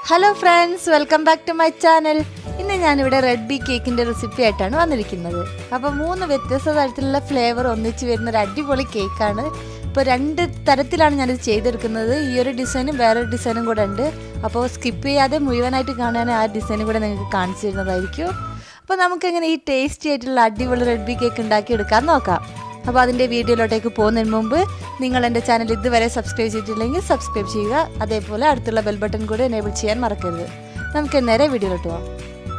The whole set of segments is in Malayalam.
hello friends welcome back to my channel ഇന്ന് ഞാനിവിടെ റെഡ് ബി കേക്കിൻ്റെ റെസിപ്പി ആയിട്ടാണ് വന്നിരിക്കുന്നത് അപ്പോൾ മൂന്ന് വ്യത്യസ്ത തരത്തിലുള്ള ഫ്ലേവർ ഒന്നിച്ച് വരുന്ന ഒരു അടിപൊളി കേക്കാണ് ഇപ്പോൾ രണ്ട് തരത്തിലാണ് ഞാനിത് ചെയ്തെടുക്കുന്നത് ഈ ഒരു ഡിസൈനും വേറൊരു ഡിസൈനും കൂടെ ഉണ്ട് അപ്പോൾ സ്കിപ്പ് ചെയ്യാതെ മുഴുവനായിട്ട് കാണാൻ ആ ഡിസൈനും കൂടെ നിങ്ങൾക്ക് കാണിച്ചു തരുന്നതായിരിക്കും അപ്പോൾ നമുക്കെങ്ങനെ ഈ ടേസ്റ്റി ആയിട്ടുള്ള അടിപൊളി റെഡ് ബി കേക്ക് ഉണ്ടാക്കിയെടുക്കാൻ നോക്കാം അപ്പോൾ അതിൻ്റെ വീഡിയോയിലോട്ടേക്ക് പോകുന്നതിന് മുമ്പ് നിങ്ങൾ എൻ്റെ ചാനൽ ഇതുവരെ സബ്സ്ക്രൈബ് ചെയ്തിട്ടില്ലെങ്കിൽ സബ്സ്ക്രൈബ് ചെയ്യുക അതേപോലെ അടുത്തുള്ള ബെൽ ബട്ടൺ കൂടി എനേബിൾ ചെയ്യാൻ മറക്കരുത് നമുക്ക് നേരെ വീഡിയോയിലോട്ട് പോകാം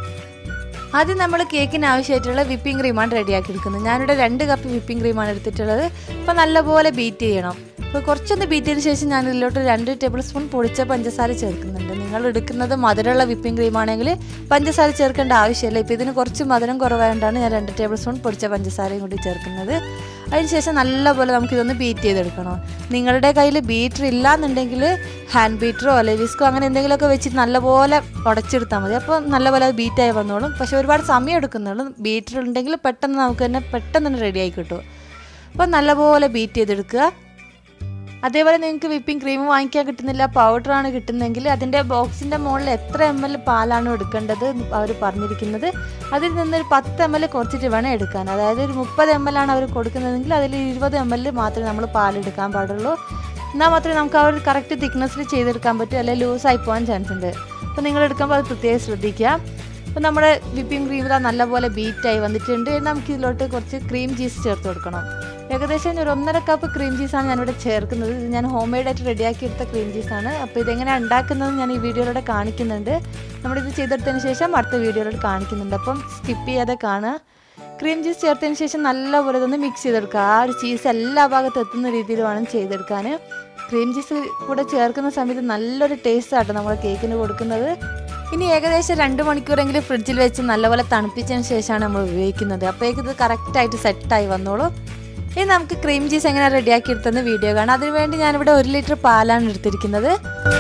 ആദ്യം നമ്മൾ കേക്കിന് ആവശ്യമായിട്ടുള്ള വിപ്പിംഗ് ക്രീമാണ് റെഡിയാക്കി എടുക്കുന്നത് ഞാനിവിടെ രണ്ട് കപ്പ് വിപ്പിംഗ് ക്രീമാണ് എടുത്തിട്ടുള്ളത് അപ്പോൾ നല്ലപോലെ ബീറ്റ് ചെയ്യണം അപ്പോൾ കുറച്ചൊന്ന് ബീറ്റ് ചെയ്തതിന് ശേഷം ഞാൻ ഇതിലോട്ട് രണ്ട് ടേബിൾ സ്പൂൺ പൊടിച്ച പഞ്ചസാര ചേർക്കുന്നുണ്ട് നിങ്ങൾ എടുക്കുന്നത് മധുരമുള്ള വിപ്പിംഗ് ക്രീമാണെങ്കിൽ പഞ്ചസാര ചേർക്കേണ്ട ആവശ്യമില്ല ഇപ്പോൾ ഇതിന് കുറച്ച് മധുരം കുറവായതുകൊണ്ടാണ് ഞാൻ രണ്ട് ടേബിൾ സ്പൂൺ പൊടിച്ച പഞ്ചസാരയും കൂടി ചേർക്കുന്നത് അതിനുശേഷം നല്ലപോലെ നമുക്കിതൊന്ന് ബീറ്റ് ചെയ്തെടുക്കണം നിങ്ങളുടെ കയ്യിൽ ബീറ്റർ ഇല്ലാന്നുണ്ടെങ്കിൽ ഹാൻഡ് ബീറ്ററോ അല്ലെങ്കിൽ വിസ്കോ അങ്ങനെ എന്തെങ്കിലുമൊക്കെ വെച്ച് നല്ലപോലെ ഉടച്ചെടുത്താൽ മതി അപ്പോൾ നല്ലപോലെ അത് ബീറ്റായി വന്നോളും പക്ഷേ ഒരുപാട് സമയം എടുക്കുന്നുള്ളൂ ബീറ്റർ ഉണ്ടെങ്കിൽ പെട്ടെന്ന് നമുക്ക് തന്നെ പെട്ടെന്ന് തന്നെ റെഡി ആയി കിട്ടും അപ്പോൾ നല്ലപോലെ ബീറ്റ് ചെയ്തെടുക്കുക അതേപോലെ നിങ്ങൾക്ക് വിപ്പിംഗ് ക്രീം വാങ്ങിക്കാൻ കിട്ടുന്നില്ല പൗഡറാണ് കിട്ടുന്നതെങ്കിൽ അതിൻ്റെ ബോക്സിൻ്റെ മുകളിൽ എത്ര എം എൽ പാലാണ് എടുക്കേണ്ടത് അവർ പറഞ്ഞിരിക്കുന്നത് അതിൽ നിന്നൊരു പത്ത് എം എൽ കുറച്ചിട്ട് വേണം എടുക്കാൻ അതായത് ഒരു മുപ്പത് എം എൽ ആണ് അവർ കൊടുക്കുന്നതെങ്കിൽ അതിൽ ഇരുപത് എം എൽ മാത്രമേ നമ്മൾ പാലെടുക്കാൻ പാടുള്ളൂ എന്നാൽ മാത്രമേ നമുക്ക് ആ ഒരു കറക്റ്റ് തിക്നെസ്സിൽ ചെയ്തെടുക്കാൻ പറ്റൂ അല്ലെങ്കിൽ ലൂസായി പോകാൻ ചാൻസ് ഉണ്ട് അപ്പോൾ നിങ്ങൾ എടുക്കുമ്പോൾ അത് പ്രത്യേകം ശ്രദ്ധിക്കുക അപ്പോൾ നമ്മുടെ വിപ്പിംഗ് ക്രീം ഇതാ നല്ലപോലെ ബീറ്റായി വന്നിട്ടുണ്ട് നമുക്ക് ഇതിലോട്ട് കുറച്ച് ക്രീം ചീസ് ചേർത്ത് കൊടുക്കണം ഏകദേശം ഒരു ഒന്നര കപ്പ് ക്രീം ചീസാണ് ഞാനിവിടെ ചേർക്കുന്നത് ഇത് ഞാൻ ഹോം മെയ്ഡായിട്ട് റെഡിയാക്കി എടുത്ത ക്രീം ചീസാണ് അപ്പോൾ ഇതെങ്ങനെയാണ് ഉണ്ടാക്കുന്നത് ഞാൻ ഈ വീഡിയോയിലൂടെ കാണിക്കുന്നുണ്ട് നമ്മളിത് ചെയ്തെടുത്തതിന് ശേഷം അടുത്ത വീഡിയോയിലൂടെ കാണിക്കുന്നുണ്ട് അപ്പം സ്കിപ്പ് ചെയ്യാതെ കാണുക ക്രീം ചീസ് ചേർത്തതിന് ശേഷം നല്ലപോലെ ഇതൊന്ന് മിക്സ് ചെയ്തെടുക്കുക ആ ഒരു ചീസ് എല്ലാ ഭാഗത്തും എത്തുന്ന രീതിയിൽ വേണം ചെയ്തെടുക്കാൻ ക്രീം ചീസ് കൂടെ ചേർക്കുന്ന സമയത്ത് നല്ലൊരു ടേസ്റ്റ് ആട്ടോ നമ്മൾ കേക്കിന് കൊടുക്കുന്നത് ഇനി ഏകദേശം രണ്ട് മണിക്കൂറെങ്കിലും ഫ്രിഡ്ജിൽ വെച്ച് നല്ലപോലെ തണുപ്പിച്ചതിന് ശേഷമാണ് നമ്മൾ ഉപയോഗിക്കുന്നത് അപ്പോഴേക്കും ഇത് കറക്റ്റായിട്ട് സെറ്റായി വന്നോളൂ ഇനി നമുക്ക് ക്രീം ചീസ് എങ്ങനെ റെഡിയാക്കി എടുത്തെന്ന് വീഡിയോ കാണാം അതിനുവേണ്ടി ഞാനിവിടെ ഒരു ലിറ്റർ പാലാണ് എടുത്തിരിക്കുന്നത്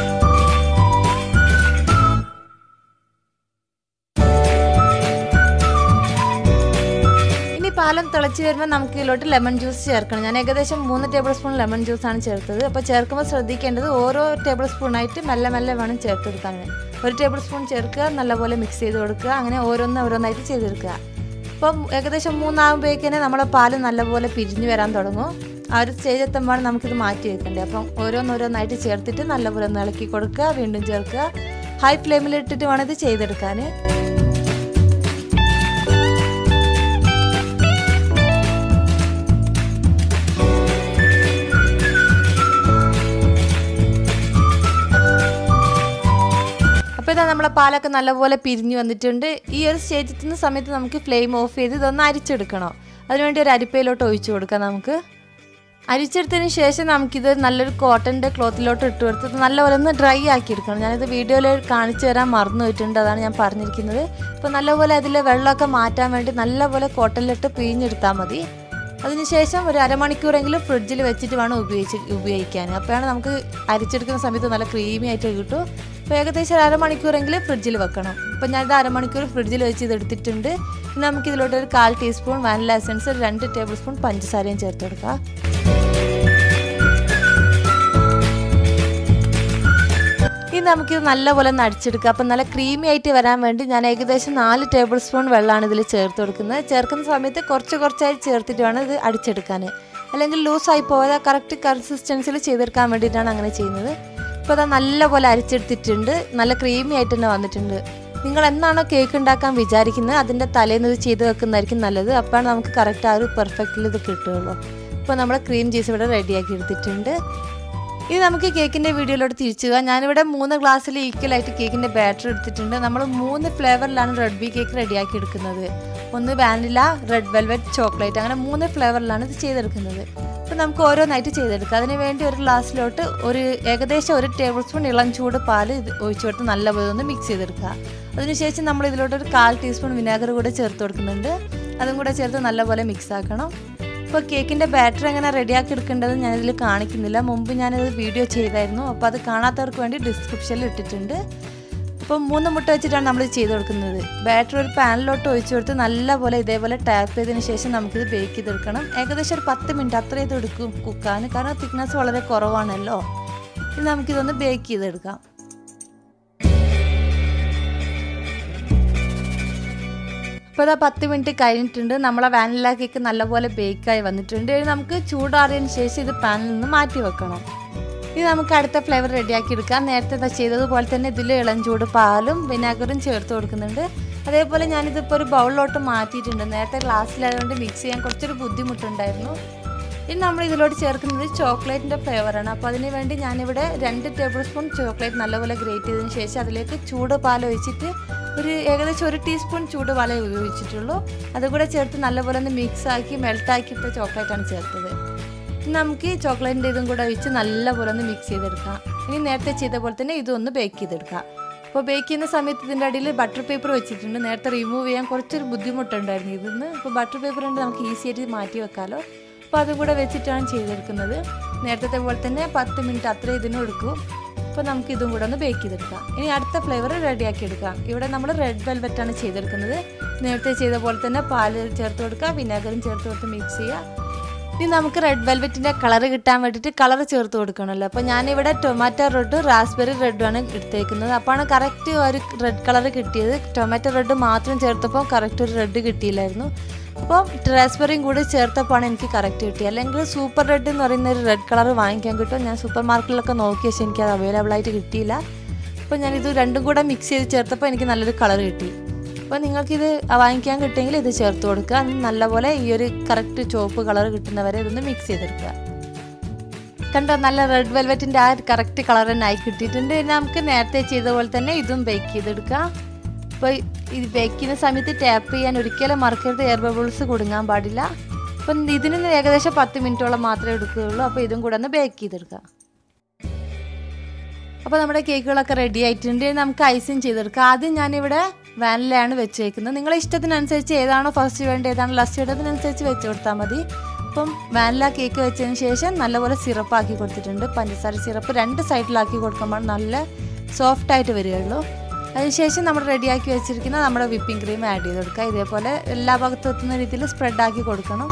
ഇനി പാലം തിളച്ച് വരുമ്പോൾ നമുക്ക് ഇതിലോട്ട് ലെമൺ ജ്യൂസ് ചേർക്കണം ഞാൻ ഏകദേശം മൂന്ന് ടേബിൾ സ്പൂൺ ലെമൺ ജ്യൂസാണ് ചേർത്തത് അപ്പോൾ ചേർക്കുമ്പോൾ ശ്രദ്ധിക്കേണ്ടത് ഓരോ ടേബിൾ സ്പൂണായിട്ട് മെല്ലെ മെല്ലെ വേണം ചേർത്തെടുക്കാൻ ഒരു ടേബിൾ സ്പൂൺ ചേർക്കുക നല്ലപോലെ മിക്സ് ചെയ്ത് കൊടുക്കുക അങ്ങനെ ഓരോന്ന് ഓരോന്നായിട്ട് ചെയ്തെടുക്കുക അപ്പം ഏകദേശം മൂന്നാകുമ്പോഴേക്കന്നെ നമ്മളെ പാല് നല്ലപോലെ പിരിഞ്ഞു വരാൻ തുടങ്ങും ആ ഒരു സ്റ്റേജ് എത്തുമ്പോഴാണ് നമുക്കിത് മാറ്റി വെക്കേണ്ടത് അപ്പം ഓരോന്നോരോന്നായിട്ട് ചേർത്തിട്ട് നല്ലപോലെ ഒന്ന് ഇളക്കി കൊടുക്കുക വീണ്ടും ചേർക്കുക ഹൈ ഫ്ലെയിമിൽ ഇട്ടിട്ട് വേണം ഇത് ചെയ്തെടുക്കാൻ അപ്പോൾ ഇതാ നമ്മളെ പാലൊക്കെ നല്ലപോലെ പിരിഞ്ഞു വന്നിട്ടുണ്ട് ഈ ഒരു സ്റ്റേജിൽ എത്തുന്ന സമയത്ത് നമുക്ക് ഫ്ലെയിം ഓഫ് ചെയ്ത് ഇതൊന്ന് അരിച്ചെടുക്കണം അതിനുവേണ്ടി ഒരു അരിപ്പയിലോട്ട് ഒഴിച്ചു കൊടുക്കാം നമുക്ക് അരിച്ചെടുത്തതിന് ശേഷം നമുക്കിത് നല്ലൊരു കോട്ടൻ്റെ ക്ലോത്തിലോട്ട് ഇട്ട് കൊടുത്തിട്ട് നല്ലപോലെ ഒന്ന് ഡ്രൈ ആക്കി എടുക്കണം ഞാനിത് വീഡിയോയിൽ കാണിച്ചു തരാൻ മറന്നു പോയിട്ടുണ്ട് അതാണ് ഞാൻ പറഞ്ഞിരിക്കുന്നത് അപ്പോൾ നല്ലപോലെ അതിലെ വെള്ളമൊക്കെ മാറ്റാൻ വേണ്ടി നല്ലപോലെ കോട്ടനിലിട്ട് പിഴിഞ്ഞെടുത്താൽ മതി അതിനുശേഷം ഒരു അരമണിക്കൂറെങ്കിലും ഫ്രിഡ്ജിൽ വെച്ചിട്ട് വേണം ഉപയോഗിച്ച് ഉപയോഗിക്കാൻ അപ്പോഴാണ് നമുക്ക് അരിച്ചെടുക്കുന്ന സമയത്ത് നല്ല ക്രീമി ആയിട്ട് കിട്ടും അപ്പോൾ ഏകദേശം ഒരു അരമണിക്കൂറെങ്കിലും ഫ്രിഡ്ജിൽ വെക്കണം അപ്പോൾ ഞാനിത് അരമണിക്കൂർ ഫ്രിഡ്ജിൽ വെച്ച് ഇത് എടുത്തിട്ടുണ്ട് ഇനി നമുക്ക് ഇതിലോട്ട് ഒരു കാൽ ടീസ്പൂൺ വാനില എസൻസ് ഒരു രണ്ട് ടേബിൾ സ്പൂൺ പഞ്ചസാരയും ചേർത്ത് കൊടുക്കുക ഇനി നമുക്കിത് നല്ലപോലെ ഒന്ന് അടിച്ചെടുക്കാം അപ്പം നല്ല ക്രീമി ആയിട്ട് വരാൻ വേണ്ടി ഞാൻ ഏകദേശം നാല് ടേബിൾ സ്പൂൺ വെള്ളമാണ് ഇതിൽ ചേർത്ത് കൊടുക്കുന്നത് ചേർക്കുന്ന സമയത്ത് കുറച്ച് കുറച്ചായി ചേർത്തിട്ട് വേണം ഇത് അടിച്ചെടുക്കാൻ അല്ലെങ്കിൽ ലൂസായി പോകാതെ കറക്റ്റ് കൺസിസ്റ്റൻസിൽ ചെയ്തെടുക്കാൻ വേണ്ടിയിട്ടാണ് അങ്ങനെ ചെയ്യുന്നത് ഇപ്പോൾ അത് നല്ലപോലെ അരിച്ചെടുത്തിട്ടുണ്ട് നല്ല ക്രീമി ആയിട്ട് തന്നെ വന്നിട്ടുണ്ട് നിങ്ങൾ എന്നാണോ കേക്ക് ഉണ്ടാക്കാൻ വിചാരിക്കുന്നത് അതിൻ്റെ തലേന്ന് ഇത് ചെയ്ത് വെക്കുന്നതായിരിക്കും നല്ലത് അപ്പോഴാണ് നമുക്ക് കറക്റ്റ് ആ ഒരു പെർഫെക്റ്റിൽ ഇത് കിട്ടുകയുള്ളൂ ഇപ്പോൾ നമ്മൾ ക്രീം ചീസ് ഇവിടെ റെഡിയാക്കി എടുത്തിട്ടുണ്ട് ഇനി നമുക്ക് കേക്കിൻ്റെ വീഡിയോയിലോട്ട് തിരിച്ചു പോകാം ഞാനിവിടെ മൂന്ന് ഗ്ലാസ്സിൽ ഈക്വലായിട്ട് കേക്കിൻ്റെ ബാറ്റർ എടുത്തിട്ടുണ്ട് നമ്മൾ മൂന്ന് ഫ്ലേവറിലാണ് റെഡ് ബി കേക്ക് റെഡിയാക്കി എടുക്കുന്നത് ഒന്ന് വാനില റെഡ് വെൽവെറ്റ് ചോക്ലേറ്റ് അങ്ങനെ മൂന്ന് ഫ്ലേവറിലാണ് ഇത് ചെയ്തെടുക്കുന്നത് അപ്പോൾ നമുക്ക് ഓരോന്നായിട്ട് ചെയ്തെടുക്കാം അതിന് വേണ്ടി ഒരു ഗ്ലാസ്സിലോട്ട് ഒരു ഏകദേശം ഒരു ടേബിൾ സ്പൂൺ ഇളം ചൂട് പാൽ ഇത് ഒഴിച്ചു കൊടുത്ത് നല്ലപോലെ ഒന്ന് മിക്സ് ചെയ്തെടുക്കുക അതിനുശേഷം നമ്മൾ ഇതിലോട്ട് ഒരു കാൽ ടീസ്പൂൺ വിനാഗർ കൂടെ ചേർത്ത് കൊടുക്കുന്നുണ്ട് അതും കൂടെ ചേർത്ത് നല്ലപോലെ മിക്സ് ആക്കണം ഇപ്പോൾ കേക്കിൻ്റെ ബാറ്റർ എങ്ങനെ റെഡിയാക്കി എടുക്കേണ്ടത് ഞാനിതിൽ കാണിക്കുന്നില്ല മുമ്പ് ഞാനിത് വീഡിയോ ചെയ്തായിരുന്നു അപ്പോൾ അത് കാണാത്തവർക്ക് വേണ്ടി ഡിസ്ക്രിപ്ഷനിൽ ഇട്ടിട്ടുണ്ട് അപ്പോൾ മൂന്ന് മുട്ട വെച്ചിട്ടാണ് നമ്മൾ ചെയ്ത് കൊടുക്കുന്നത് ബാറ്റർ ഒരു പാനിലോട്ട് ഒഴിച്ചു കൊടുത്ത് നല്ലപോലെ ഇതേപോലെ ടാപ്പ് ചെയ്തതിന് ശേഷം നമുക്കിത് ബേക്ക് ചെയ്തെടുക്കണം ഏകദേശം ഒരു പത്ത് മിനിറ്റ് അത്രയും ഇത് എടുക്കും കുക്കാൻ കാരണം തിക്നെസ് വളരെ കുറവാണല്ലോ ഇനി നമുക്കിതൊന്ന് ബേക്ക് ചെയ്തെടുക്കാം ഇപ്പോൾ ഇതാ പത്ത് മിനിറ്റ് കഴിഞ്ഞിട്ടുണ്ട് നമ്മളെ വാനില കേക്ക് നല്ലപോലെ ബേക്കായി വന്നിട്ടുണ്ട് ഇനി നമുക്ക് ചൂടാറിയതിന് ശേഷം ഇത് പാനിൽ നിന്ന് മാറ്റി വെക്കണം ഇനി നമുക്ക് അടുത്ത ഫ്ലേവർ റെഡിയാക്കി എടുക്കാം നേരത്തെ ദാ ചെയ്തതുപോലെ തന്നെ ഇതിൽ ഇളം ചൂട് പാലും വിനാഗറും ചേർത്ത് കൊടുക്കുന്നുണ്ട് അതേപോലെ ഞാനിതിപ്പോൾ ഒരു ബൗളിലോട്ട് മാറ്റിയിട്ടുണ്ട് നേരത്തെ ഗ്ലാസ്സിലായതുകൊണ്ട് മിക്സ് ചെയ്യാൻ കുറച്ചൊരു ബുദ്ധിമുട്ടുണ്ടായിരുന്നു ഇനി നമ്മൾ ഇതിലോട്ട് ചേർക്കുന്നത് ചോക്ലേറ്റിൻ്റെ ഫ്ലേവറാണ് അപ്പോൾ അതിന് വേണ്ടി ഞാനിവിടെ രണ്ട് ടേബിൾ സ്പൂൺ ചോക്ലേറ്റ് നല്ലപോലെ ഗ്രേറ്റ് ചെയ്തതിന് ശേഷം അതിലേക്ക് ചൂട് പാൽ ഒഴിച്ചിട്ട് ഒരു ഏകദേശം ഒരു ടീസ്പൂൺ ചൂട് പാലേ ഉപയോഗിച്ചിട്ടുള്ളൂ അതുകൂടെ ചേർത്ത് നല്ലപോലെ ഒന്ന് മിക്സ് ആക്കി മെൽട്ടാക്കിയിട്ട ചോക്ലേറ്റാണ് ചേർത്തത് ഇനി നമുക്ക് ഈ ചോക്ലേറ്റിൻ്റെ ഇതും കൂടെ ഒഴിച്ച് നല്ലപോലെ ഒന്ന് മിക്സ് ചെയ്തെടുക്കാം ഇനി നേരത്തെ ചെയ്ത പോലെ തന്നെ ഇതൊന്ന് ബേക്ക് ചെയ്തെടുക്കാം അപ്പോൾ ബേക്ക് ചെയ്യുന്ന സമയത്ത് ഇതിൻ്റെ അടിയിൽ ബട്ടർ പേപ്പർ വെച്ചിട്ടുണ്ട് നേരത്തെ റിമൂവ് ചെയ്യാൻ കുറച്ചൊരു ബുദ്ധിമുട്ടുണ്ടായിരുന്നു ഇതിന്ന് അപ്പോൾ ബട്ടർ പേപ്പർ ഉണ്ട് നമുക്ക് ഈസി ആയിട്ട് മാറ്റി വെക്കാമല്ലോ അപ്പോൾ അതും കൂടെ വെച്ചിട്ടാണ് ചെയ്തെടുക്കുന്നത് നേരത്തെ പോലെ തന്നെ പത്ത് മിനിറ്റ് അത്ര ഇതിനും എടുക്കും അപ്പോൾ നമുക്ക് ഇതും കൂടെ ഒന്ന് ബേക്ക് ചെയ്തെടുക്കാം ഇനി അടുത്ത ഫ്ലേവർ റെഡിയാക്കി എടുക്കാം ഇവിടെ നമ്മൾ റെഡ് വെൽവെറ്റ് ആണ് ചെയ്തെടുക്കുന്നത് നേരത്തെ ചെയ്ത പോലെ തന്നെ പാല് ചേർത്ത് കൊടുക്കുക വിനാഗറും ചേർത്ത് കൊടുത്ത് മിക്സ് ചെയ്യുക ഇനി നമുക്ക് റെഡ് വെൽവെറ്റിൻ്റെ കളർ കിട്ടാൻ വേണ്ടിയിട്ട് കളർ ചേർത്ത് കൊടുക്കണമല്ലോ അപ്പോൾ ഞാനിവിടെ ടൊമാറ്റോ റെഡും റാസ്ബെറി റെഡുമാണ് എടുത്തേക്കുന്നത് അപ്പോഴാണ് കറക്റ്റ് ഒരു റെഡ് കളർ കിട്ടിയത് ടൊമാറ്റോ റെഡ് മാത്രം ചേർത്തപ്പോൾ കറക്റ്റ് ഒരു റെഡ് കിട്ടിയില്ലായിരുന്നു അപ്പോൾ റാസ്ബെറിയും കൂടി ചേർത്തപ്പോഴാണ് എനിക്ക് കറക്റ്റ് കിട്ടിയത് അല്ലെങ്കിൽ സൂപ്പർ റെഡ് എന്ന് പറയുന്ന ഒരു റെഡ് കളർ വാങ്ങിക്കാൻ കിട്ടും ഞാൻ സൂപ്പർ മാർക്കറ്റിലൊക്കെ നോക്കി പക്ഷേ എനിക്ക് അത് അവൈലബിൾ ആയിട്ട് കിട്ടിയില്ല അപ്പോൾ ഞാനിത് രണ്ടും കൂടെ മിക്സ് ചെയ്ത് ചേർത്തപ്പോൾ എനിക്ക് നല്ലൊരു കളർ കിട്ടി അപ്പോൾ നിങ്ങൾക്കിത് വാങ്ങിക്കാൻ കിട്ടുമെങ്കിൽ ഇത് ചേർത്ത് കൊടുക്കുക അത് നല്ലപോലെ ഈ ഒരു കറക്റ്റ് ചുവപ്പ് കളർ കിട്ടുന്നവരെ ഇതൊന്ന് മിക്സ് ചെയ്തെടുക്കുക കണ്ടോ നല്ല റെഡ് വെൽവെറ്റിൻ്റെ ആ കറക്റ്റ് കളർ തന്നെ ആയി കിട്ടിയിട്ടുണ്ട് ഇനി നമുക്ക് നേരത്തെ ചെയ്ത പോലെ തന്നെ ഇതും ബേക്ക് ചെയ്തെടുക്കാം അപ്പോൾ ഇത് ബേക്ക് ചെയ്യുന്ന സമയത്ത് ടാപ്പ് ചെയ്യാൻ ഒരിക്കലും മറക്കരുത് എയർ ബബിൾസ് കുടുങ്ങാൻ പാടില്ല അപ്പം ഇതിന് ഏകദേശം പത്ത് മിനിറ്റോളം മാത്രമേ എടുക്കുകയുള്ളൂ അപ്പോൾ ഇതും കൂടെ ഒന്ന് ബേക്ക് ചെയ്തെടുക്കാം അപ്പോൾ നമ്മുടെ കേക്കുകളൊക്കെ റെഡി ആയിട്ടുണ്ട് ഇനി നമുക്ക് ഐസിങ് ചെയ്തെടുക്കാം ആദ്യം ഞാനിവിടെ വാനിലയാണ് വെച്ചേക്കുന്നത് നിങ്ങളെ ഇഷ്ടത്തിനനുസരിച്ച് ഏതാണോ ഫസ്റ്റ് വേണ്ടത് ഏതാണോ ലാസ്റ്റ് വേണ്ടതിനനുസരിച്ച് വെച്ച് കൊടുത്താൽ മതി അപ്പം വാനില കേക്ക് വെച്ചതിന് ശേഷം നല്ലപോലെ സിറപ്പ് ആക്കി കൊടുത്തിട്ടുണ്ട് പഞ്ചസാര സിറപ്പ് രണ്ട് സൈഡിലാക്കി കൊടുക്കുമ്പോൾ നല്ല സോഫ്റ്റ് ആയിട്ട് വരികയുള്ളൂ അതിനുശേഷം നമ്മൾ റെഡിയാക്കി വെച്ചിരിക്കുന്ന നമ്മുടെ വിപ്പിംഗ് ക്രീം ആഡ് ചെയ്ത് കൊടുക്കുക ഇതേപോലെ എല്ലാ ഭാഗത്തും എത്തുന്ന രീതിയിൽ സ്പ്രെഡ് ആക്കി കൊടുക്കണം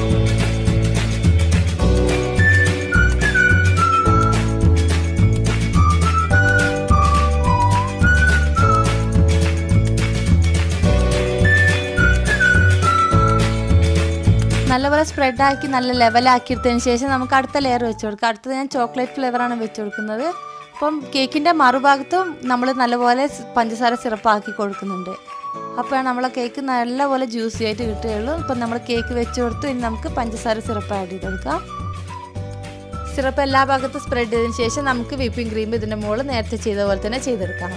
നല്ലപോലെ സ്പ്രെഡാക്കി നല്ല ലെവലാക്കി എടുത്തതിന് ശേഷം നമുക്ക് അടുത്ത ലെയർ വെച്ച് കൊടുക്കാം അടുത്തത് ഞാൻ ചോക്ലേറ്റ് ഫ്ലേവറാണ് വെച്ച് കൊടുക്കുന്നത് അപ്പം കേക്കിൻ്റെ മറുഭാഗത്തും നമ്മൾ നല്ലപോലെ സ് പഞ്ചസാര സിറപ്പാക്കി കൊടുക്കുന്നുണ്ട് അപ്പോൾ നമ്മളെ കേക്ക് നല്ലപോലെ ജ്യൂസി ആയിട്ട് കിട്ടുകയുള്ളൂ ഇപ്പം നമ്മൾ കേക്ക് വെച്ച് കൊടുത്തു ഇനി നമുക്ക് പഞ്ചസാര സിറപ്പ് ആഡ് ചെയ്ത് കൊടുക്കാം സിറപ്പ് എല്ലാ ഭാഗത്തും സ്പ്രെഡ് ചെയ്തതിന് ശേഷം നമുക്ക് വിപ്പിംഗ് ക്രീം ഇതിൻ്റെ മുകളിൽ നേരത്തെ ചെയ്ത പോലെ തന്നെ ചെയ്തെടുക്കാം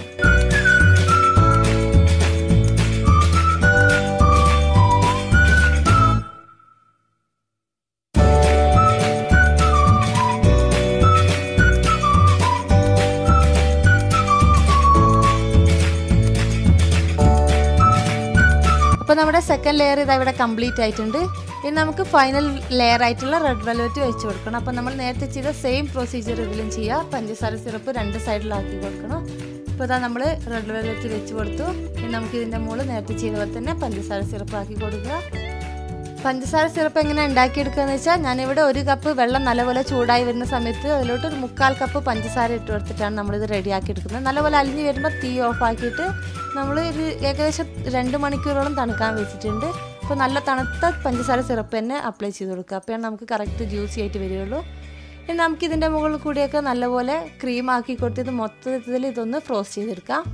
അപ്പോൾ നമ്മുടെ സെക്കൻഡ് ലെയർ ഇതാ ഇവിടെ കംപ്ലീറ്റ് ആയിട്ടുണ്ട് ഇനി നമുക്ക് ഫൈനൽ ലെയർ ആയിട്ടുള്ള റെഡ് വെൽവെറ്റ് വെച്ച് കൊടുക്കണം അപ്പോൾ നമ്മൾ നേരത്തെ ചെയ്ത സെയിം പ്രൊസീജിയർ ഇതിലും ചെയ്യുക പഞ്ചസാര സിറപ്പ് രണ്ട് സൈഡിലാക്കി കൊടുക്കണം ഇപ്പോൾ ഇതാ നമ്മൾ റെഡ് വെൽവെറ്റ് വെച്ച് കൊടുത്തു ഇനി നമുക്ക് ഇതിൻ്റെ മുകളിൽ നേരത്തെ ചെയ്ത പോലെ തന്നെ പഞ്ചസാര സിറപ്പ് ആക്കി കൊടുക്കുക പഞ്ചസാര സിറപ്പ് എങ്ങനെ ഉണ്ടാക്കിയെടുക്കുക എന്ന് വെച്ചാൽ ഞാനിവിടെ ഒരു കപ്പ് വെള്ളം നല്ലപോലെ ചൂടായി വരുന്ന സമയത്ത് അതിലോട്ട് ഒരു മുക്കാൽ കപ്പ് പഞ്ചസാര ഇട്ട് കൊടുത്തിട്ടാണ് നമ്മളിത് റെഡിയാക്കി എടുക്കുന്നത് നല്ലപോലെ അലിഞ്ഞ് വരുമ്പോൾ തീ ഓഫ് ആക്കിയിട്ട് നമ്മൾ ഒരു ഏകദേശം രണ്ട് മണിക്കൂറോളം തണുക്കാൻ വെച്ചിട്ടുണ്ട് അപ്പോൾ നല്ല തണുത്ത പഞ്ചസാര സിറപ്പ് തന്നെ അപ്ലൈ ചെയ്ത് കൊടുക്കുക അപ്പോഴാണ് നമുക്ക് കറക്റ്റ് ജ്യൂസി ആയിട്ട് വരികയുള്ളൂ ഇനി നമുക്ക് ഇതിൻ്റെ മുകളിൽ കൂടിയൊക്കെ നല്ലപോലെ ക്രീം ആക്കി കൊടുത്തിട്ട് മൊത്തത്തിൽ ഇതൊന്ന് ഫ്രോസ്റ്റ് ചെയ്തെടുക്കാം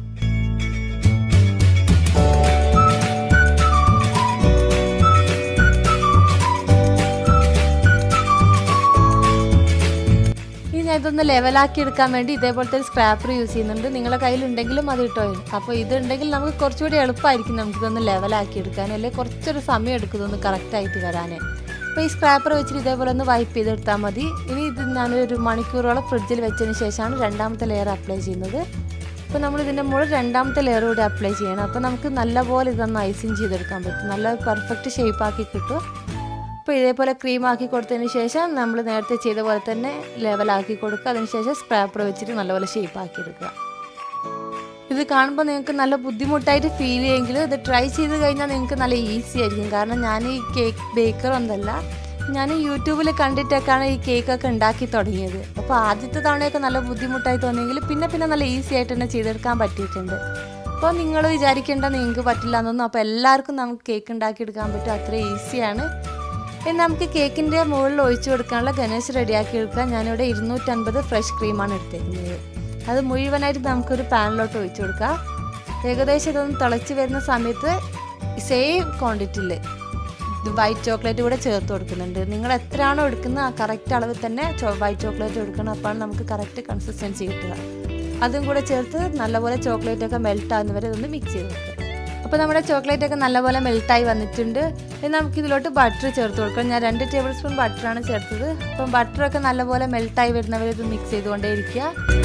ഇനി ഞാൻ ഇതൊന്ന് ലെവലാക്കി എടുക്കാൻ വേണ്ടി ഇതേപോലത്തെ ഒരു സ്ക്രാപ്പർ യൂസ് ചെയ്യുന്നുണ്ട് നിങ്ങളുടെ കയ്യിലുണ്ടെങ്കിലും അത് ഇട്ടോ അപ്പോൾ ഇതുണ്ടെങ്കിൽ നമുക്ക് കുറച്ചുകൂടി എളുപ്പമായിരിക്കും നമുക്കിതൊന്ന് ലെവലാക്കി എടുക്കാൻ അല്ലെങ്കിൽ കുറച്ചൊരു സമയം എടുക്കും ഇതൊന്ന് കറക്റ്റായിട്ട് വരാൻ അപ്പോൾ ഈ സ്ക്രാപ്പർ വെച്ചിട്ട് ഇതേപോലെ ഒന്ന് വൈപ്പ് ചെയ്തെടുത്താൽ മതി ഇനി ഇത് ഞാൻ ഒരു മണിക്കൂറോളം ഫ്രിഡ്ജിൽ വെച്ചതിന് ശേഷമാണ് രണ്ടാമത്തെ ലെയർ അപ്ലൈ ചെയ്യുന്നത് അപ്പോൾ നമ്മൾ ഇതിൻ്റെ മുകളിൽ രണ്ടാമത്തെ ലെയർ കൂടി അപ്ലൈ ചെയ്യണം അപ്പോൾ നമുക്ക് നല്ലപോലെ ഇതൊന്ന് ഐസിങ് ചെയ്തെടുക്കാൻ പറ്റും നല്ല പെർഫെക്റ്റ് ഷേപ്പാക്കി കിട്ടും അപ്പോൾ ഇതേപോലെ ക്രീം ആക്കി കൊടുത്തതിന് ശേഷം നമ്മൾ നേരത്തെ ചെയ്ത പോലെ തന്നെ ലെവലാക്കി കൊടുക്കുക അതിനുശേഷം സ്ക്രാപ്പർ വെച്ചിട്ട് നല്ലപോലെ ഷേപ്പ് ആക്കി എടുക്കുക ഇത് കാണുമ്പോൾ നിങ്ങൾക്ക് നല്ല ബുദ്ധിമുട്ടായിട്ട് ഫീൽ ചെയ്യുമെങ്കിലും ഇത് ട്രൈ ചെയ്ത് കഴിഞ്ഞാൽ നിങ്ങൾക്ക് നല്ല ഈസി ആയിരിക്കും കാരണം ഞാൻ ഈ കേക്ക് ബേക്കർ ഒന്നല്ല ഞാൻ യൂട്യൂബിൽ കണ്ടിട്ടൊക്കെയാണ് ഈ കേക്കൊക്കെ ഉണ്ടാക്കി തുടങ്ങിയത് അപ്പോൾ ആദ്യത്തെ തവണയൊക്കെ നല്ല ബുദ്ധിമുട്ടായി തോന്നിയെങ്കിൽ പിന്നെ പിന്നെ നല്ല ഈസി ആയിട്ട് തന്നെ ചെയ്തെടുക്കാൻ പറ്റിയിട്ടുണ്ട് അപ്പോൾ നിങ്ങൾ വിചാരിക്കേണ്ട നിങ്ങൾക്ക് പറ്റില്ല എന്നൊന്നും അപ്പോൾ എല്ലാവർക്കും നമുക്ക് കേക്ക് ഉണ്ടാക്കിയെടുക്കാൻ പറ്റും അത്ര ഈസിയാണ് ഇനി നമുക്ക് കേക്കിൻ്റെ മുകളിൽ ഒഴിച്ചു കൊടുക്കാനുള്ള ഗണേശ് റെഡിയാക്കി എടുക്കാൻ ഞാനിവിടെ ഇരുന്നൂറ്റൻപത് ഫ്രഷ് ക്രീമാണ് എടുത്തേക്കുന്നത് അത് മുഴുവനായിട്ട് നമുക്കൊരു പാനിലോട്ട് ഒഴിച്ചു കൊടുക്കാം ഏകദേശം ഇതൊന്ന് തിളച്ച് വരുന്ന സമയത്ത് സെയിം ക്വാണ്ടിറ്റിയിൽ വൈറ്റ് ചോക്ലേറ്റ് കൂടെ ചേർത്ത് കൊടുക്കുന്നുണ്ട് നിങ്ങൾ എത്രയാണോ എടുക്കുന്നത് ആ കറക്റ്റ് അളവിൽ തന്നെ വൈറ്റ് ചോക്ലേറ്റ് എടുക്കണം അപ്പോൾ നമുക്ക് കറക്റ്റ് കൺസിസ്റ്റൻസി കിട്ടുക അതും കൂടെ ചേർത്ത് നല്ലപോലെ ചോക്ലേറ്റ് ഒക്കെ മെൽറ്റ് ആകുന്നവരെ ഇതൊന്ന് മിക്സ് ചെയ്ത് വെക്കുക അപ്പോൾ നമ്മുടെ ചോക്ലേറ്റ് ഒക്കെ നല്ലപോലെ മെൽട്ടായി വന്നിട്ടുണ്ട് ഇനി നമുക്ക് ഇതിലോട്ട് ബട്ടർ ചേർത്ത് കൊടുക്കാം ഞാൻ രണ്ട് ടേബിൾ സ്പൂൺ ബട്ടറാണ് ചേർത്തത് അപ്പം ബട്ടറൊക്കെ നല്ലപോലെ മെൽട്ടായി വരുന്നവരെ ഇത് മിക്സ് ചെയ്തുകൊണ്ടേ ഇരിക്കുക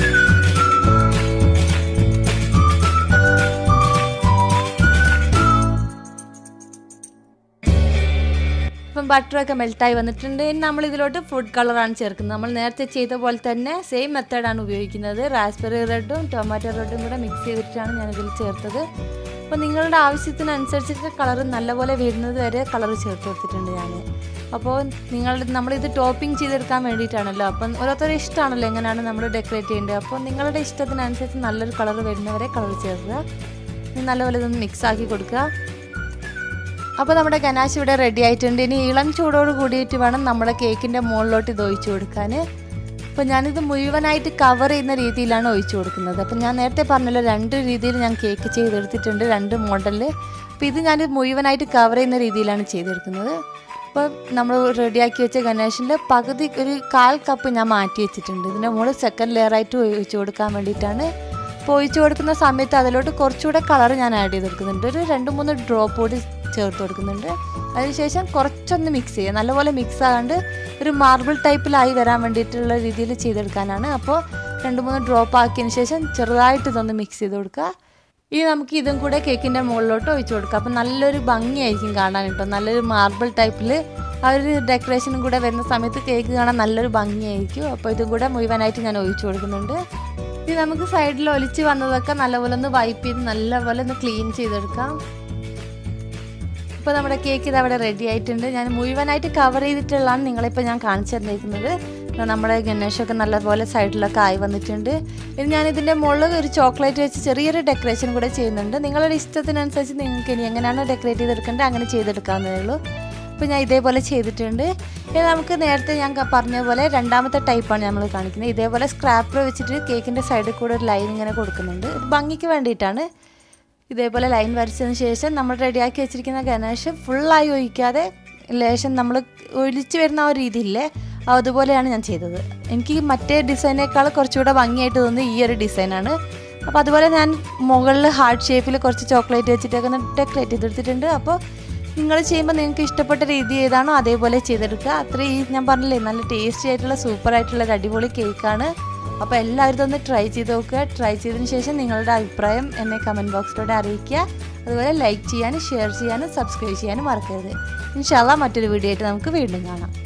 ഇപ്പം ബട്ടറൊക്കെ മെൽട്ടായി വന്നിട്ടുണ്ട് ഇനി നമ്മൾ ഇതിലോട്ട് ഫുഡ് കളറാണ് ചേർക്കുന്നത് നമ്മൾ നേരത്തെ ചെയ്ത പോലെ തന്നെ സെയിം മെത്തേഡാണ് ഉപയോഗിക്കുന്നത് റാസ്ബെറി റെഡും ടൊമാറ്റോ റെഡും കൂടെ മിക്സ് ചെയ്തിട്ടാണ് ഞാൻ ഇതിൽ ചേർത്തത് അപ്പോൾ നിങ്ങളുടെ ആവശ്യത്തിനനുസരിച്ചിട്ട് കളർ നല്ലപോലെ വരുന്നത് വരെ കളർ ചേർത്ത് കൊടുത്തിട്ടുണ്ട് ഞാൻ അപ്പോൾ നിങ്ങൾ നമ്മളിത് ടോപ്പിംഗ് ചെയ്തെടുക്കാൻ വേണ്ടിയിട്ടാണല്ലോ അപ്പം ഓരോരുത്തരുടെ ഇഷ്ടമാണല്ലോ എങ്ങനെയാണ് നമ്മൾ ഡെക്കറേറ്റ് ചെയ്യേണ്ടത് അപ്പോൾ നിങ്ങളുടെ ഇഷ്ടത്തിനനുസരിച്ച് നല്ലൊരു കളർ വരുന്നവരെ കളർ ചേർക്കുക ഇനി നല്ലപോലെ ഇതൊന്ന് മിക്സ് ആക്കി കൊടുക്കുക അപ്പോൾ നമ്മുടെ ഗനാശ് ഇവിടെ റെഡി ആയിട്ടുണ്ട് ഇനി ഇളം ചൂടോട് കൂടിയിട്ട് വേണം നമ്മുടെ കേക്കിൻ്റെ മുകളിലോട്ട് ഇത് ഒഴിച്ചു കൊടുക്കാൻ അപ്പോൾ ഞാനിത് മുഴുവനായിട്ട് കവർ ചെയ്യുന്ന രീതിയിലാണ് ഒഴിച്ചു കൊടുക്കുന്നത് അപ്പോൾ ഞാൻ നേരത്തെ പറഞ്ഞല്ലോ രണ്ട് രീതിയിൽ ഞാൻ കേക്ക് ചെയ്തെടുത്തിട്ടുണ്ട് രണ്ട് മോഡലിൽ അപ്പോൾ ഇത് ഞാൻ മുഴുവനായിട്ട് കവർ ചെയ്യുന്ന രീതിയിലാണ് ചെയ്തെടുക്കുന്നത് അപ്പോൾ നമ്മൾ റെഡിയാക്കി വെച്ച ഗണേഷിൻ്റെ പകുതി ഒരു കാൽ കപ്പ് ഞാൻ മാറ്റി വെച്ചിട്ടുണ്ട് ഇതിൻ്റെ മുകളിൽ സെക്കൻഡ് ലെയറായിട്ട് ഒഴിച്ചു കൊടുക്കാൻ വേണ്ടിയിട്ടാണ് അപ്പോൾ ഒഴിച്ചു കൊടുക്കുന്ന സമയത്ത് അതിലോട്ട് കുറച്ചുകൂടെ കളർ ഞാൻ ആഡ് ചെയ്ത് കൊടുക്കുന്നുണ്ട് ഒരു രണ്ട് മൂന്ന് ഡ്രോപ്പ് കൂടി ചേർത്ത് കൊടുക്കുന്നുണ്ട് അതിനുശേഷം കുറച്ചൊന്ന് മിക്സ് ചെയ്യുക നല്ലപോലെ മിക്സ് ആകാണ്ട് ഒരു മാർബിൾ ടൈപ്പിലായി വരാൻ വേണ്ടിയിട്ടുള്ള രീതിയിൽ ചെയ്തെടുക്കാനാണ് അപ്പോൾ രണ്ട് മൂന്ന് ഡ്രോപ്പ് ആക്കിയതിന് ശേഷം ചെറുതായിട്ട് ഇതൊന്ന് മിക്സ് ചെയ്ത് കൊടുക്കുക ഇനി നമുക്ക് ഇതും കൂടെ കേക്കിൻ്റെ മുകളിലോട്ട് ഒഴിച്ചു കൊടുക്കാം അപ്പോൾ നല്ലൊരു ഭംഗിയായിരിക്കും കാണാൻ കേട്ടോ നല്ലൊരു മാർബിൾ ടൈപ്പിൽ ആ ഒരു ഡെക്കറേഷനും കൂടെ വരുന്ന സമയത്ത് കേക്ക് കാണാൻ നല്ലൊരു ഭംഗിയായിരിക്കും അപ്പോൾ ഇതും കൂടെ മുഴുവനായിട്ട് ഞാൻ ഒഴിച്ചു കൊടുക്കുന്നുണ്ട് ഇനി നമുക്ക് സൈഡിൽ ഒലിച്ച് വന്നതൊക്കെ നല്ലപോലെ ഒന്ന് വൈപ്പ് ചെയ്ത് നല്ലപോലെ ഒന്ന് ക്ലീൻ ചെയ്തെടുക്കാം ഇപ്പോൾ നമ്മുടെ കേക്ക് ഇത് അവിടെ റെഡി ആയിട്ടുണ്ട് ഞാൻ മുഴുവനായിട്ട് കവർ ചെയ്തിട്ടുള്ളതാണ് നിങ്ങളിപ്പോൾ ഞാൻ കാണിച്ചു തന്നിരിക്കുന്നത് നമ്മുടെ ഗണേഷൊക്കെ നല്ലപോലെ സൈഡിലൊക്കെ ആയി വന്നിട്ടുണ്ട് ഇനി ഞാൻ ഇതിൻ്റെ മുകളിൽ ഒരു ചോക്ലേറ്റ് വെച്ച് ചെറിയൊരു ഡെക്കറേഷൻ കൂടെ ചെയ്യുന്നുണ്ട് നിങ്ങളുടെ ഇഷ്ടത്തിനനുസരിച്ച് നിങ്ങൾക്ക് ഇനി എങ്ങനെയാണ് ഡെക്കറേറ്റ് ചെയ്തെടുക്കേണ്ടത് അങ്ങനെ ചെയ്തെടുക്കാവുന്നതേ ഉള്ളൂ അപ്പോൾ ഞാൻ ഇതേപോലെ ചെയ്തിട്ടുണ്ട് ഇനി നമുക്ക് നേരത്തെ ഞാൻ പറഞ്ഞ പോലെ രണ്ടാമത്തെ ടൈപ്പാണ് നമ്മൾ കാണിക്കുന്നത് ഇതേപോലെ സ്ക്രാപ്പർ വെച്ചിട്ട് കേക്കിൻ്റെ സൈഡിൽ കൂടെ ഒരു ലൈൻ ഇങ്ങനെ കൊടുക്കുന്നുണ്ട് ഒരു ഭംഗിക്ക് വേണ്ടിയിട്ടാണ് ഇതേപോലെ ലൈൻ വരച്ചതിന് ശേഷം നമ്മൾ റെഡിയാക്കി വെച്ചിരിക്കുന്ന ഗണേഷ് ഫുള്ളായി ഒഴിക്കാതെ ലേശം നമ്മൾ ഒഴിച്ച് വരുന്ന ആ ഒരു രീതിയില്ലേ അതുപോലെയാണ് ഞാൻ ചെയ്തത് എനിക്ക് മറ്റേ ഡിസൈനേക്കാൾ കുറച്ചുകൂടെ ഭംഗിയായിട്ട് തോന്നുന്നത് ഈ ഒരു ഡിസൈനാണ് അപ്പോൾ അതുപോലെ ഞാൻ മുകളിൽ ഹാർട്ട് ഷേപ്പിൽ കുറച്ച് ചോക്ലേറ്റ് വെച്ചിട്ടൊക്കെ ഒന്ന് ഡെക്കറേറ്റ് ചെയ്തെടുത്തിട്ടുണ്ട് അപ്പോൾ നിങ്ങൾ ചെയ്യുമ്പോൾ നിങ്ങൾക്ക് ഇഷ്ടപ്പെട്ട രീതി ഏതാണോ അതേപോലെ ചെയ്തെടുക്കുക അത്രയും ഞാൻ പറഞ്ഞില്ലേ നല്ല ടേസ്റ്റി ആയിട്ടുള്ള സൂപ്പർ ആയിട്ടുള്ള ഒരു അടിപൊളി കേക്കാണ് അപ്പോൾ എല്ലാവരും ഇതൊന്ന് ട്രൈ ചെയ്ത് നോക്കുക ട്രൈ ചെയ്തതിന് ശേഷം നിങ്ങളുടെ അഭിപ്രായം എന്നെ കമൻറ്റ് ബോക്സിലൂടെ അറിയിക്കുക അതുപോലെ ലൈക്ക് ചെയ്യാനും ഷെയർ ചെയ്യാനും സബ്സ്ക്രൈബ് ചെയ്യാനും മറക്കരുത് ഇൻഷാല്ല മറ്റൊരു വീഡിയോ ആയിട്ട് നമുക്ക് വീണ്ടും കാണാം